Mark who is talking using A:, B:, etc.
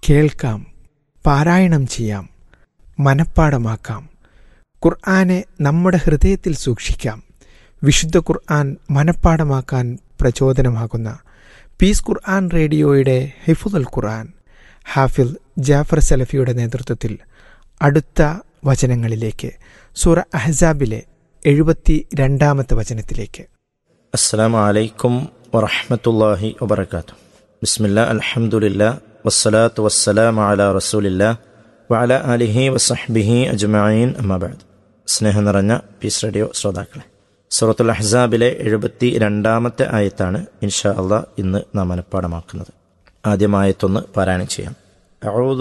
A: കേൾക്കാം പാരായണം ചെയ്യാം മനഃപ്പാടമാക്കാം ഖുർആനെ നമ്മുടെ ഹൃദയത്തിൽ സൂക്ഷിക്കാം വിശുദ്ധ ഖുർആൻ മനഃപ്പാടമാക്കാൻ പ്രചോദനമാകുന്ന പീസ് ഖുർആൻ റേഡിയോയുടെ ഹിഫുദുൽ ഖുർആൻ ഹാഫിൽ ജാഫർ സലഫിയുടെ നേതൃത്വത്തിൽ അടുത്ത വചനങ്ങളിലേക്ക് സൂറ അഹ്സാബിലെ എഴുപത്തി രണ്ടാമത്തെ വചനത്തിലേക്ക്
B: السلام عليكم ورحمة الله وبركاته بسم الله الحمد لله والصلاة والسلام على رسول الله وعلى آله وصحبه أجمعين أما بعد സ്നേഹം നിറഞ്ഞ പീസ് റേഡിയോ ശ്രോതാക്കളെ സൂറത്തുൽ അഹ്സാബിലെ എഴുപത്തി രണ്ടാമത്തെ ആയത്താണ് ഇൻഷാ അള്ളാഹ് ഇന്ന് നാം മനഃപ്പാടമാക്കുന്നത് ആദ്യമായത്തൊന്ന് പാരായണം ചെയ്യാം أعوذ